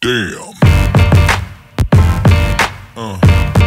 Damn. Uh.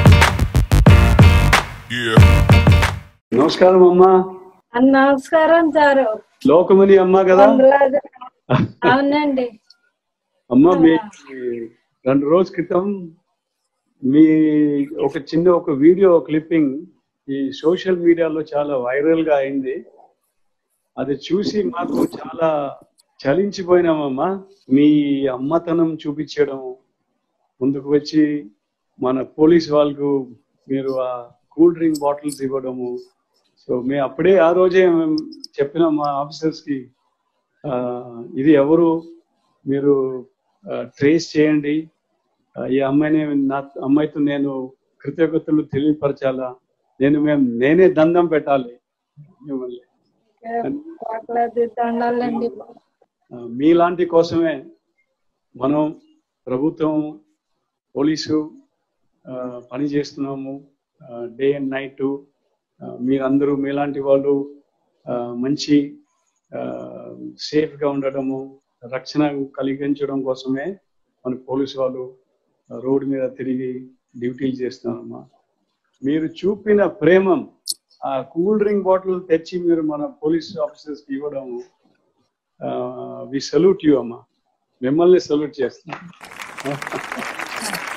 Yeah. నమస్కారం అమ్మా నమస్కారం సారు లోకమని అమ్మ కదా వందలాది అవునండి అమ్మ మీ రెండు రోజుల క్రితం మీ ఒక చిన్న ఒక వీడియో క్లిప్పింగ్ ఈ సోషల్ మీడియాలో చాలా వైరల్ గా అయింది అది చూసి మాకు చాలా చలించిపోయినామమ్మా మీ అమ్మతనం చూపించడం ముందుకు వచ్చి మన పోలీస్ వాళ్ళకు మీరు ఆ కూల్ డ్రింక్ బాటిల్స్ ఇవ్వడము సో మేము అప్పుడే ఆ రోజే మేము చెప్పిన మా ఆఫీసర్స్ కి ఆ, ఇది ఎవరు మీరు ట్రేస్ చేయండి ఆ, ఈ అమ్మాయిని నా అమ్మాయితో నేను కృతజ్ఞతలు తెలియపరచాలా నేను మేము నేనే దండం పెట్టాలి మిమ్మల్ని కోట్లాది దండాలండి ఆ, మీలాంటి కోసమే మనం ప్రభుత్వం పోలీసు ఆ, పని చేస్తున్నాము డే అండ్ నైట్ మీరందరూ మీలాంటి వాళ్ళు ఆ, మంచి సేఫ్ గా ఉండడము రక్షణ కలిగించడం కోసమే మన పోలీసు వాళ్ళు రోడ్డు మీద తిరిగి డ్యూటీలు చేస్తున్నారమ్మా మీరు చూపిన ప్రేమం ఆ కూల్ డ్రింక్ బాటిల్ తెచ్చి మీరు మన పోలీస్ ఆఫీసర్స్ కి ఇవ్వడము వి సల్యూట్ యూ అమ్మా మిమ్మల్ని సల్యూట్ చేస్తున్నాం